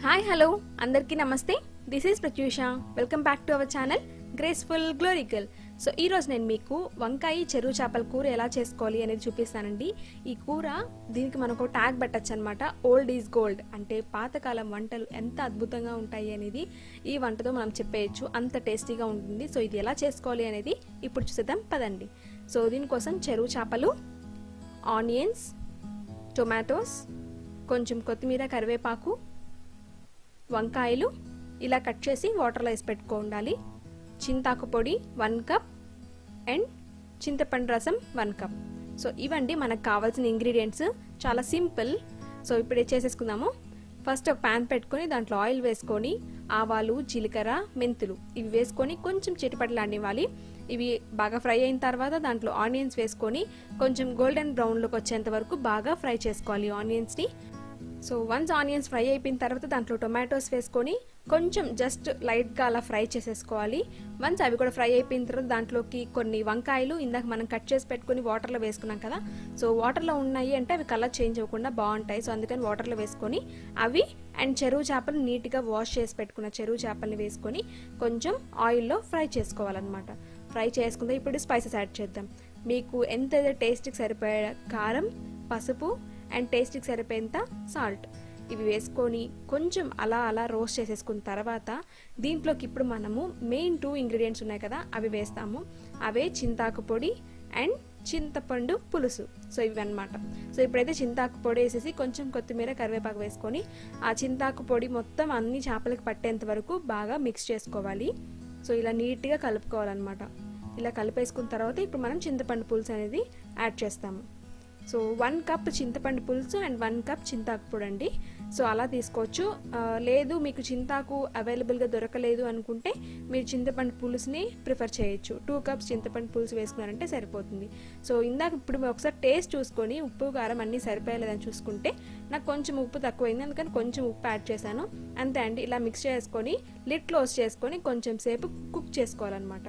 hi hello అందరికీ నమస్తే this is Pratyusha welcome back to our channel graceful glorical so ఈరోజు నేను మీకు వంకాయ చెరువు చేపల కూర ఎలా చేసుకోవాలి అనేది చూపిస్తానండి ఈ కూర దీనికి మనకు ట్యాగ్ పెట్టచ్చు అనమాట ఓల్డ్ ఈజ్ గోల్డ్ అంటే పాతకాలం వంటలు ఎంత అద్భుతంగా ఉంటాయి అనేది ఈ వంటతో మనం చెప్పేయచ్చు అంత టేస్టీగా ఉంటుంది సో ఇది ఎలా చేసుకోవాలి అనేది ఇప్పుడు చూసేద్దాం పదండి సో దీనికోసం చెరువు చేపలు ఆనియన్స్ టొమాటోస్ కొంచెం కొత్తిమీర కరివేపాకు వంకాయలు ఇలా కట్ చేసి వాటర్లో వేసి పెట్టుకోండాలి చింతాకు పొడి వన్ కప్ అండ్ చింతపండు రసం వన్ కప్ సో ఇవండి మనకు కావాల్సిన ఇంగ్రీడియంట్స్ చాలా సింపుల్ సో ఇప్పుడు చేసేసుకుందాము ఫస్ట్ ఒక ప్యాన్ పెట్టుకొని దాంట్లో ఆయిల్ వేసుకొని ఆవాలు జీలకర్ర మెంతులు ఇవి వేసుకొని కొంచెం చిటిపట్లాడివ్వాలి ఇవి బాగా ఫ్రై అయిన తర్వాత దాంట్లో ఆనియన్స్ వేసుకొని కొంచెం గోల్డెన్ బ్రౌన్లోకి వచ్చేంత వరకు బాగా ఫ్రై చేసుకోవాలి ఆనియన్స్ని సో వన్స్ ఆనియన్స్ ఫ్రై అయిపోయిన తర్వాత దాంట్లో టొమాటోస్ వేసుకొని కొంచెం జస్ట్ లైట్గా అలా ఫ్రై చేసేసుకోవాలి వన్స్ అవి కూడా ఫ్రై అయిపోయిన తర్వాత దాంట్లోకి కొన్ని వంకాయలు ఇందాక మనం కట్ చేసి పెట్టుకొని వాటర్లో వేసుకున్నాం కదా సో వాటర్లో ఉన్నాయి అంటే అవి కలర్ చేంజ్ అవ్వకుండా బాగుంటాయి సో అందుకని వాటర్లో వేసుకొని అవి అండ్ చెరువు చేపలు నీట్గా వాష్ చేసి పెట్టుకున్న చెరువు చేపల్ని వేసుకొని కొంచెం ఆయిల్లో ఫ్రై చేసుకోవాలన్నమాట ఫ్రై చేసుకుంటే ఇప్పుడు స్పైసెస్ యాడ్ చేద్దాం మీకు ఎంత టేస్ట్కి సరిపోయే కారం పసుపు అండ్ టేస్ట్కి సరిపోయేంత సాల్ట్ ఇవి వేసుకొని కొంచెం అలా అలా రోస్ట్ చేసేసుకున్న తర్వాత దీంట్లోకి ఇప్పుడు మనము మెయిన్ టూ ఇంగ్రీడియంట్స్ ఉన్నాయి కదా అవి వేస్తాము అవే చింతాకు పొడి అండ్ చింతపండు పులుసు సో ఇవి అనమాట సో ఇప్పుడైతే చింతాకు పొడి వేసేసి కొంచెం కొత్తిమీర కరివేపాకు వేసుకొని ఆ చింతాకు పొడి మొత్తం అన్ని చేపలకు పట్టేంత వరకు బాగా మిక్స్ చేసుకోవాలి సో ఇలా నీట్గా కలుపుకోవాలన్నమాట ఇలా కలిపేసుకున్న తర్వాత ఇప్పుడు మనం చింతపండు పులుసు అనేది యాడ్ చేస్తాము సో వన్ కప్ చింతపండు పులుసు అండ్ వన్ కప్ చింతాకు పొడి అండి సో అలా తీసుకోవచ్చు లేదు మీకు చింతాకు అవైలబుల్గా దొరకలేదు అనుకుంటే మీరు చింతపండు పులుసుని ప్రిఫర్ చేయొచ్చు టూ కప్స్ చింతపండు పులుసు వేసుకున్నారంటే సరిపోతుంది సో ఇందాక ఇప్పుడు ఒకసారి టేస్ట్ చూసుకొని ఉప్పు కారం అన్నీ సరిపోయలేదని చూసుకుంటే నాకు కొంచెం ఉప్పు తక్కువైంది అందుకని కొంచెం ఉప్పు యాడ్ చేశాను అంతే అండి ఇలా మిక్స్ చేసుకొని లిడ్ క్లోజ్ చేసుకొని కొంచెం సేపు కుక్ చేసుకోవాలన్నమాట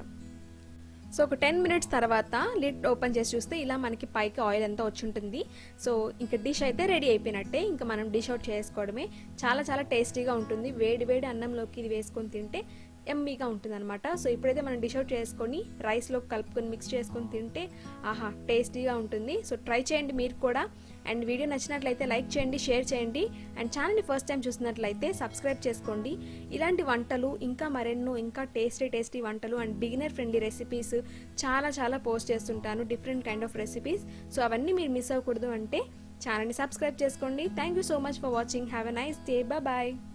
సో ఒక టెన్ మినిట్స్ తర్వాత లిడ్ ఓపెన్ చేసి చూస్తే ఇలా మనకి పైకి ఆయిల్ అంతా వచ్చి ఉంటుంది సో ఇంకా డిష్ అయితే రెడీ అయిపోయినట్టే ఇంకా మనం డిష్ అవుట్ చేసుకోవడమే చాలా చాలా టేస్టీగా ఉంటుంది వేడి వేడి అన్నంలోకి ఇది వేసుకొని తింటే ఎమ్మీగా ఉంటుంది అనమాట సో ఇప్పుడైతే మనం డిష్ అవుట్ చేసుకొని రైస్లో కలుపుకొని మిక్స్ చేసుకొని తింటే ఆహా టేస్టీగా ఉంటుంది సో ట్రై చేయండి మీరు కూడా అండ్ వీడియో నచ్చినట్లయితే లైక్ చేయండి షేర్ చేయండి అండ్ ఛానల్ని ఫస్ట్ టైం చూసినట్లయితే సబ్స్క్రైబ్ చేసుకోండి ఇలాంటి వంటలు ఇంకా మరెన్నో ఇంకా టేస్టీ టేస్టీ వంటలు అండ్ బిగినర్ ఫ్రెండ్లీ రెసిపీస్ చాలా చాలా పోస్ట్ చేస్తుంటాను different kind of recipes so అవన్నీ మీరు మిస్ అవ్వకూడదు అంటే ఛానల్ని సబ్స్క్రైబ్ చేసుకోండి thank you so much for watching have a nice day bye